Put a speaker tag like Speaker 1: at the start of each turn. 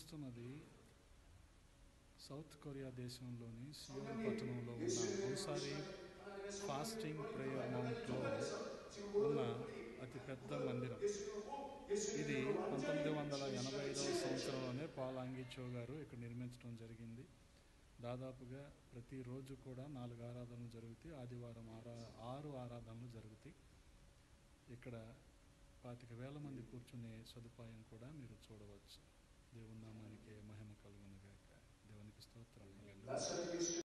Speaker 1: చూస్తున్నది south Korea దేశంలోని Seoul పట్టణంలో ఉన్న ఓసారి ఫాస్టింగ్ ప్రేయర్ మౌంట్లో ఉన్న అతి పెద్ద మందిరం ఇది పంతొమ్మిది వందల ఎనభై ఐదవ సంవత్సరంలోనే పాల్ ఆంగిచో గారు ఇక్కడ నిర్మించడం జరిగింది దాదాపుగా ప్రతిరోజు కూడా నాలుగు ఆరాధనలు జరుగుతాయి ఆదివారం ఆరా ఆరు ఆరాధనలు జరుగుతాయి ఇక్కడ పాతిక వేల మంది కూర్చునే సదుపాయం కూడా మీరు చూడవచ్చు దేవుని నామానికి మహిమ కలుగునుగాక దేవునికి స్తోత్రం హల్లెలూయా.